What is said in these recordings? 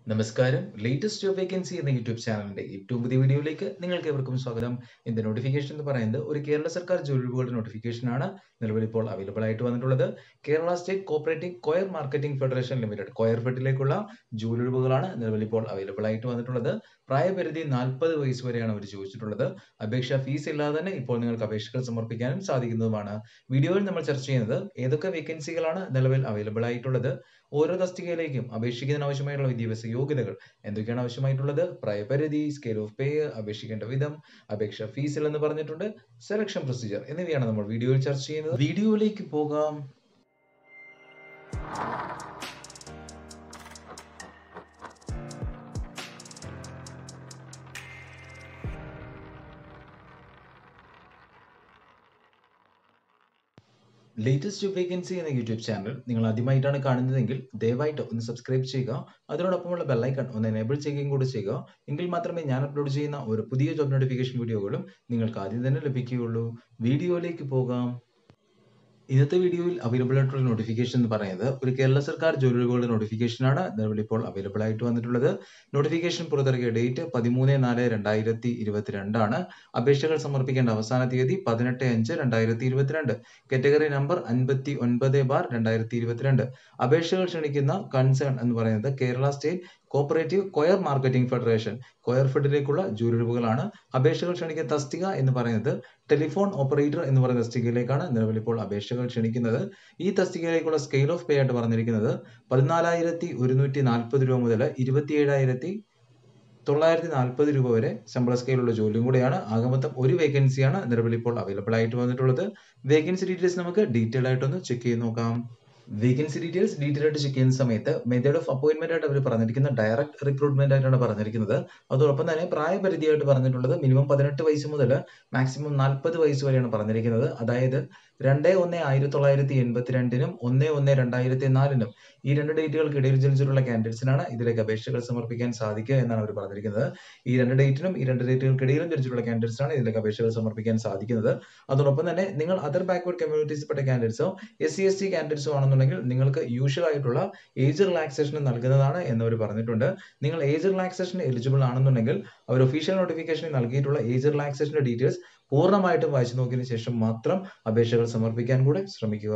നമസ്കാരം latest job vacancy എന്ന YouTube ചാനലിന്റെ ഏറ്റവും പുതിയ വീഡിയോയിലേക്ക് നിങ്ങൾക്ക് ഏവർക്കും സ്വാഗതം ഇതിന്റെ നോട്ടിഫിക്കേഷൻ എന്ന് പറയുന്നത് ഒരു കേരള സർക്കാർ ജോലികളുടെ നോട്ടിഫിക്കേഷൻ ആണ് നിലവിൽ ഇപ്പോൾ അവൈലബിൾ ആയിട്ട് വന്നിട്ടുള്ളത് Kerala state cooperative coir marketing federation limited coir ഫെഡിലേക്കുള്ള ജോലി ഒഴിവുകളാണ് നിലവിൽ ഇപ്പോൾ അവൈലബിൾ ആയിട്ട് വന്നിട്ടുള്ളത് പ്രായപരിധി നാൽപ്പത് വയസ്സ് വരെയാണ് അവർ ചോദിച്ചിട്ടുള്ളത് അപേക്ഷ ഫീസ് ഇല്ലാതെ തന്നെ ഇപ്പോൾ നിങ്ങൾക്ക് അപേക്ഷകൾ സമർപ്പിക്കാനും സാധിക്കുന്നതുമാണ് വീഡിയോയിൽ നമ്മൾ ചർച്ച ചെയ്യുന്നത് ഏതൊക്കെ വേക്കൻസികളാണ് നിലവിൽ അവൈലബിൾ ആയിട്ടുള്ളത് ഓരോ തസ്തികയിലേക്കും അപേക്ഷിക്കുന്നതിന് ആവശ്യമായിട്ടുള്ള വിദ്യാഭ്യാസ യോഗ്യതകൾ എന്തൊക്കെയാണ് ആവശ്യമായിട്ടുള്ളത് പ്രായപരിധി സ്കെയിൽ ഓഫ് പേ അപേക്ഷിക്കേണ്ട വിധം അപേക്ഷ ഫീസിൽ എന്ന് പറഞ്ഞിട്ടുണ്ട് സെലക്ഷൻ പ്രൊസീജിയർ എന്നിവയാണ് നമ്മൾ വീഡിയോയിൽ ചർച്ച ചെയ്യുന്നത് വീഡിയോയിലേക്ക് പോകാം ലേറ്റസ്റ്റ് ജോബ് വേക്കൻസി എന്ന യൂട്യൂബ് ചാനൽ നിങ്ങൾ ആദ്യമായിട്ടാണ് കാണുന്നതെങ്കിൽ ദയവായിട്ട് ഒന്ന് സബ്സ്ക്രൈബ് ചെയ്യുക അതിനോടൊപ്പമുള്ള ബെല്ലൈക്കൺ ഒന്ന് എനേബിൾ ചെയ്യുകയും കൂടി ചെയ്യുക എങ്കിൽ മാത്രമേ ഞാൻ അപ്ലോഡ് ചെയ്യുന്ന ഒരു പുതിയ ജോബ് നോട്ടിഫിക്കേഷൻ വീഡിയോകളും നിങ്ങൾക്ക് ആദ്യം തന്നെ ലഭിക്കുകയുള്ളൂ വീഡിയോയിലേക്ക് പോകാം ഇന്നത്തെ വീഡിയോയിൽ അവൈലബിൾ ആയിട്ടുള്ള നോട്ടിഫിക്കേഷൻ എന്ന് പറയുന്നത് ഒരു കേരള സർക്കാർ ജോലികളുടെ നോട്ടിഫിക്കേഷൻ ആണ് നിലവിൽ ഇപ്പോൾ അവൈലബിൾ ആയിട്ട് വന്നിട്ടുള്ളത് നോട്ടിഫിക്കേഷൻ പുറത്തിറക്കിയ ഡേറ്റ് പതിമൂന്ന് നാല് രണ്ടായിരത്തി ഇരുപത്തിരണ്ടാണ് അപേക്ഷകൾ സമർപ്പിക്കേണ്ട അവസാന തീയതി പതിനെട്ട് അഞ്ച് രണ്ടായിരത്തി ഇരുപത്തിരണ്ട് കാറ്റഗറി നമ്പർ അൻപത്തി ഒൻപത് ബാർ രണ്ടായിരത്തി ഇരുപത്തിരണ്ട് അപേക്ഷകൾ ക്ഷണിക്കുന്ന കൺസേൺ എന്ന് പറയുന്നത് Kerala state cooperative coir marketing federation coir ഫെഡിലേക്കുള്ള ജോലിയൊഴിവുകളാണ് അപേക്ഷകൾ ക്ഷണിക്കുന്ന തസ്തിക എന്ന് പറയുന്നത് ടെലിഫോൺ ഓപ്പറേറ്റർ എന്ന് പറയുന്ന തസ്തികയിലേക്കാണ് നിലവിൽ ഇപ്പോൾ അപേക്ഷകൾ ക്ഷണിക്കുന്നത് ഈ തസ്തികയിലേക്കുള്ള സ്കെയിൽ ഓഫ് പേ ആയിട്ട് പറഞ്ഞിരിക്കുന്നത് പതിനാലായിരത്തി ഒരുന്നൂറ്റി നാൽപ്പത് രൂപ മുതൽ ഇരുപത്തി ഏഴായിരത്തി തൊള്ളായിരത്തി നാൽപ്പത് രൂപ വരെ ശമ്പള സ്കെയിലുള്ള ജോലിയും കൂടെയാണ് ആകെ മൊത്തം ഒരു വേക്കൻസിയാണ് നിലവിൽ ഇപ്പോൾ അവൈലബിൾ ആയിട്ട് വന്നിട്ടുള്ളത് വേക്കൻസി ഡീറ്റെയിൽസ് നമുക്ക് ഡീറ്റെയിൽ ആയിട്ടൊന്ന് ചെക്ക് ചെയ്ത് നോക്കാം വേക്കൻസി ഡീറ്റെയിൽസ് ഡീറ്റെയിൽ ആയിട്ട് ചെക്ക് ചെയ്യുന്ന സമയത്ത് മെത്തേഡ് ഓഫ് അപ്പോയിന്റ്മെന്റ് ആയിട്ട് അവർ പറഞ്ഞിരിക്കുന്ന ഡയറക്ട് റിക്രൂട്ട്മെന്റ് ആയിട്ടാണ് പറഞ്ഞിരിക്കുന്നത് അതോടൊപ്പം തന്നെ പ്രായപരിധിയായിട്ട് പറഞ്ഞിട്ടുള്ളത് മിനിമം പതിനെട്ട് വയസ്സ് മുതൽ മാക്സിമം നാൽപ്പത് വയസ്സ് വരെയാണ് പറഞ്ഞിരിക്കുന്നത് അതായത് രണ്ട് ഒന്ന് ആയിരത്തി തൊള്ളായിരത്തി എൺപത്തിരണ്ടിനും ഒന്ന് ഒന്ന് രണ്ടായിരത്തി നാലിനും ഈ രണ്ട് ഡേറ്റുകൾക്കിടയിൽ ജനിച്ചിട്ടുള്ള കാൻഡിഡേറ്റ്സിനാണ് ഇതിലേക്ക് അപേക്ഷകൾ സമർപ്പിക്കാൻ സാധിക്കുക എന്നാണ് അവർ പറഞ്ഞിരിക്കുന്നത് ഈ രണ്ട് ഡേറ്റിനും ഈ രണ്ട് ഡേറ്റുകൾക്കിടയിലും ജനിച്ചിട്ടുള്ള കാൻഡിഡേറ്റ്സിനാണ് ഇതിലേക്ക് അപേക്ഷകൾ സമർപ്പിക്കാൻ സാധിക്കുന്നത് അതോടൊപ്പം തന്നെ നിങ്ങൾ അതർ ബാക്ക്വേർഡ് കമ്മ്യൂണിറ്റീസിൽപ്പെട്ട കാൻഡിഡേറ്റ്സോ എസ് സി എസ് ടി കാൻഡിഡേറ്റ്സോ ആണെന്നുണ്ടെങ്കിൽ നിങ്ങൾക്ക് യൂഷ്വൽ ആയിട്ടുള്ള ഏജ് റിലാക്സേഷൻ നൽകുന്നതാണ് എന്നവർ പറഞ്ഞിട്ടുണ്ട് നിങ്ങൾ ഏജ് റിലാക്സേഷൻ എലിജിബിൾ ആണെന്നുണ്ടെങ്കിൽ അവർ ഒഫീഷ്യൽ നോട്ടിഫിക്കേഷനിൽ നൽകിയിട്ടുള്ള ഏജ് റിലാക്സേഷന്റെ ഡീറ്റെയിൽസ് പൂർണ്ണമായിട്ടും വായിച്ചു നോക്കിയതിനു ശേഷം മാത്രം അപേക്ഷകൾ സമർപ്പിക്കാൻ കൂടെ ശ്രമിക്കുക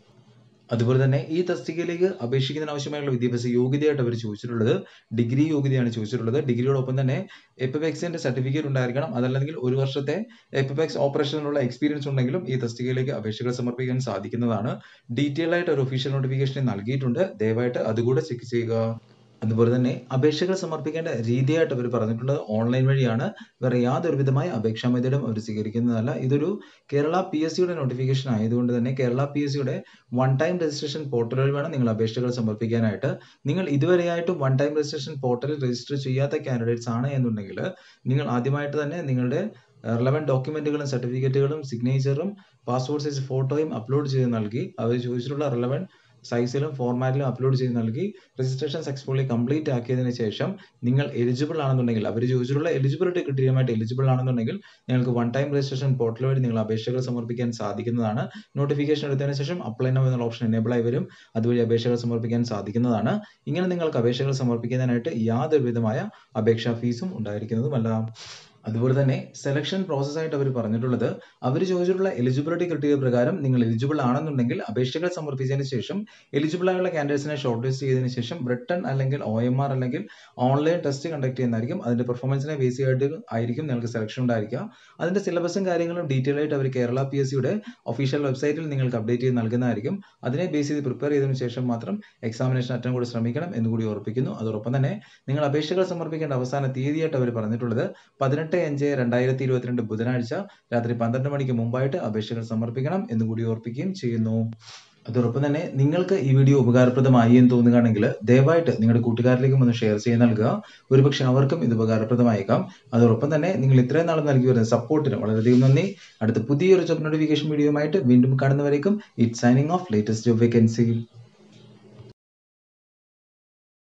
അതുപോലെ തന്നെ ഈ തസ്തികയിലേക്ക് അപേക്ഷിക്കുന്നതിന് ആവശ്യമായുള്ള വിദ്യാഭ്യാസ യോഗ്യതയായിട്ട് അവർ ചോദിച്ചിട്ടുള്ളത് ഡിഗ്രി യോഗ്യതയാണ് ചോദിച്ചിട്ടുള്ളത് ഡിഗ്രിയോടൊപ്പം തന്നെ എപ്പിപെക്സിന്റെ സർട്ടിഫിക്കറ്റ് ഉണ്ടായിരിക്കണം അതല്ലെങ്കിൽ ഒരു വർഷത്തെ എപ്പിപെക്സ് ഓപ്പറേഷനിലുള്ള എക്സ്പീരിയൻസ് ഉണ്ടെങ്കിലും ഈ തസ്തികയിലേക്ക് അപേക്ഷകൾ സമർപ്പിക്കാൻ സാധിക്കുന്നതാണ് ഡീറ്റെയിൽ ആയിട്ട് ഒരു ഒഫീഷ്യൽ നോട്ടിഫിക്കേഷൻ നൽകിയിട്ടുണ്ട് ദയവായിട്ട് അതുകൂടെ ചെക്ക് ചെയ്യുക അതുപോലെ തന്നെ അപേക്ഷകൾ സമർപ്പിക്കേണ്ട രീതിയായിട്ട് അവർ പറഞ്ഞിട്ടുള്ളത് ഓൺലൈൻ വഴിയാണ് വേറെ യാതൊരു വിധമായ അപേക്ഷാ മെത്തേഡും അവർ സ്വീകരിക്കുന്നതല്ല ഇതൊരു കേരള പി എസ് സിയുടെ നോട്ടിഫിക്കേഷൻ ആയതുകൊണ്ട് തന്നെ കേരള പി എസ് സിയുടെ വൺ ടൈം രജിസ്ട്രേഷൻ പോർട്ടലിൽ വേണം നിങ്ങൾ അപേക്ഷകൾ സമർപ്പിക്കാനായിട്ട് നിങ്ങൾ ഇതുവരെയായിട്ടും വൺ ടൈം രജിസ്ട്രേഷൻ പോർട്ടലിൽ രജിസ്റ്റർ ചെയ്യാത്ത കാൻഡിഡേറ്റ്സ് ആണ് എന്നുണ്ടെങ്കിൽ നിങ്ങൾ ആദ്യമായിട്ട് തന്നെ നിങ്ങളുടെ റിലവൻറ്റ് ഡോക്യുമെന്റുകളും സർട്ടിഫിക്കറ്റുകളും സിഗ്നേച്ചറും പാസ്പോർട്ട് സൈസ് ഫോട്ടോയും അപ്ലോഡ് ചെയ്ത് നൽകി അവർ ചോദിച്ചിട്ടുള്ള റിലവൻറ്റ് സൈസിലും ഫോർമാറ്റിലും അപ്ലോഡ് ചെയ്ത് നൽകി രജിസ്ട്രേഷൻ സക്സസ്ഫുള്ളി കംപ്ലീറ്റ് ആക്കിയതിനു ശേഷം നിങ്ങൾ എലിജിബിൾ ആണെന്നുണ്ടെങ്കിൽ അവർ ചോദിച്ചിട്ടുള്ള എലിജിബിലിറ്റി ക്രിറ്റീരിയമായിട്ട് എലിജിബിൾ ആണെന്നുണ്ടെങ്കിൽ നിങ്ങൾക്ക് വൺ ടൈം രജിസ്ട്രേഷൻ പോർട്ടൽ വഴി നിങ്ങൾ അപേക്ഷകൾ സമർപ്പിക്കാൻ സാധിക്കുന്നതാണ് നോട്ടിഫിക്കേഷൻ എടുത്തതിന് ശേഷം അപ്ലൈ നോ എന്നുള്ള ഓപ്ഷൻ എനേബിൾ ആയി വരും അതുവഴി അപേക്ഷകൾ സമർപ്പിക്കാൻ സാധിക്കുന്നതാണ് ഇങ്ങനെ നിങ്ങൾക്ക് അപേക്ഷകൾ സമർപ്പിക്കുന്നതിനായിട്ട് യാതൊരു വിധമായ അപേക്ഷാ ഫീസും ഉണ്ടായിരിക്കുന്നതുമല്ല അതുപോലെ തന്നെ സെലക്ഷൻ പ്രോസസ് ആയിട്ട് അവർ പറഞ്ഞിട്ടുള്ളത് അവർ ചോദിച്ചിട്ടുള്ള എലിജിബിലിറ്റി ക്രിറ്റീരിയ പ്രകാരം നിങ്ങൾ എലിജിബിൾ ആണെന്നുണ്ടെങ്കിൽ അപേക്ഷകൾ സമർപ്പിച്ചതിന് ശേഷം എലിജിബിൾ ആയുള്ള കാൻഡിഡേറ്റ്സിനെ ഷോർട്ട് ലിസ്റ്റ് ചെയ്തതിന് ശേഷം റിട്ടൺ അല്ലെങ്കിൽ ഒ എം ആർ അല്ലെങ്കിൽ ഓൺലൈൻ ടെസ്റ്റ് കണ്ടക്ട് ചെയ്യുന്നതായിരിക്കും അതിന്റെ പെർഫോമൻസിനെ ബേസ് ചെയ്തിട്ട് ആയിരിക്കും നിങ്ങൾക്ക് സെലക്ഷൻ ഉണ്ടായിരിക്കുക അതിന്റെ സിലബസും കാര്യങ്ങളും ഡീറ്റെയിൽ ആയിട്ട് അവർ കേരള പി എസ് സിയുടെ ഒഫീഷ്യൽ വെബ്സൈറ്റിൽ നിങ്ങൾക്ക് അപ്ഡേറ്റ് ചെയ്ത് നൽകുന്നതായിരിക്കും അതിനെ ബേസ് ചെയ്ത് പ്രിപ്പയർ ചെയ്തതിനു ശേഷം മാത്രം എക്സാമിനേഷൻ അറ്റം കൂടി ശ്രമിക്കണം എന്ന് കൂടി ഓർപ്പിക്കുന്നു അതോടൊപ്പം തന്നെ നിങ്ങൾ അപേക്ഷകൾ സമർപ്പിക്കേണ്ട അവസാന തീയതിയായിട്ട് അവർ പറഞ്ഞിട്ടുള്ളത് പതിനെട്ട് അഞ്ച് രണ്ടായിരത്തി ഇരുപത്തിരണ്ട് ബുധനാഴ്ച രാത്രി പന്ത്രണ്ട് മണിക്ക് മുമ്പായിട്ട് അപേക്ഷകൾ സമർപ്പിക്കണം എന്ന് കൂടി ഓർപ്പിക്കുകയും ചെയ്യുന്നു അതോടൊപ്പം തന്നെ നിങ്ങൾക്ക് ഈ വീഡിയോ ഉപകാരപ്രദമായി എന്ന് തോന്നുകയാണെങ്കിൽ ദയവായിട്ട് നിങ്ങളുടെ കൂട്ടുകാരിലേക്കും ഒന്ന് ഷെയർ ചെയ്ത് നൽകുക ഒരുപക്ഷെ അവർക്കും ഇത് ഉപകാരപ്രദമായേക്കാം അതോടൊപ്പം തന്നെ നിങ്ങൾ ഇത്രയും നാളും നൽകി വരുന്ന സപ്പോർട്ടിന് വളരെയധികം നന്ദി അടുത്ത പുതിയൊരു ജോബ് നോട്ടിഫിക്കേഷൻ വീഡിയോയുമായിട്ട് വീണ്ടും കാണുന്നവരേക്കും it signing off latest job vacancy